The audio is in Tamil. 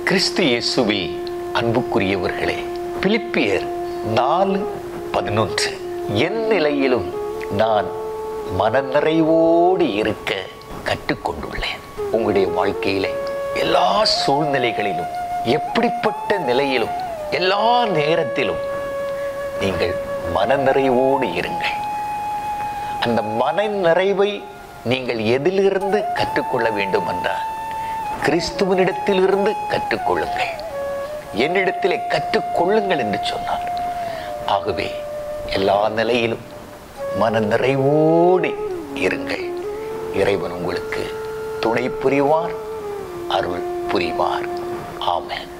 கிறிஸ்து இயேசுவில் அன்புக்குரியவர்களே பிலிப்பியர் நாலு பதினொன்று என் நிலையிலும் நான் மனநிறைவோடு இருக்க கற்றுக்கொண்டுள்ளேன் உங்களுடைய வாழ்க்கையிலே எல்லா சூழ்நிலைகளிலும் எப்படிப்பட்ட நிலையிலும் எல்லா நேரத்திலும் நீங்கள் மனநிறைவோடு இருங்கள் அந்த மன நிறைவை நீங்கள் எதிலிருந்து கற்றுக்கொள்ள வேண்டும் என்றால் கிறிஸ்துவனிடத்திலிருந்து கற்றுக்கொள்ளுங்கள் என்னிடத்திலே கற்றுக்கொள்ளுங்கள் என்று சொன்னார் ஆகவே எல்லா நிலையிலும் மன நிறைவோடு இருங்கள் இறைவன் உங்களுக்கு துணை புரிவார் அருள் புரிவார் ஆமென்